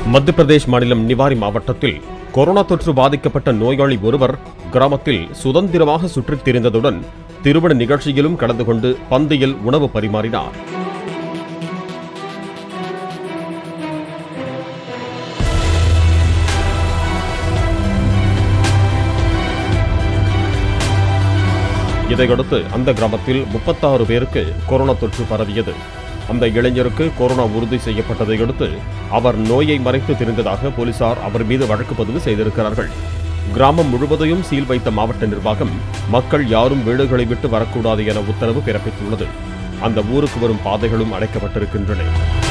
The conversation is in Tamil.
மத்திய பிரதேஷ் மாநிலம் நிவாரி மாவட்டத்தில் கொரோனா தொற்று பாதிக்கப்பட்ட நோயாளி ஒருவர் கிராமத்தில் சுதந்திரமாக சுற்றித் திரிந்ததுடன் திருமண நிகழ்ச்சியிலும் கலந்து கொண்டு பந்தியில் உணவு பரிமாறினார் இதையடுத்து அந்த கிராமத்தில் முப்பத்தாறு பேருக்கு கொரோனா தொற்று பரவியது அந்த இளைஞருக்கு கொரோனா உறுதி செய்யப்பட்டதை அடுத்து அவர் நோயை மறைத்து திரிந்ததாக போலீசார் அவர் மீது வழக்கு பதிவு செய்திருக்கிறார்கள் கிராமம் முழுவதையும் சீல் வைத்த மாவட்ட நிர்வாகம் மக்கள் யாரும் வீடுகளை விட்டு வரக்கூடாது என உத்தரவு பிறப்பித்துள்ளது அந்த ஊருக்கு வரும் பாதைகளும் அடைக்கப்பட்டிருக்கின்றன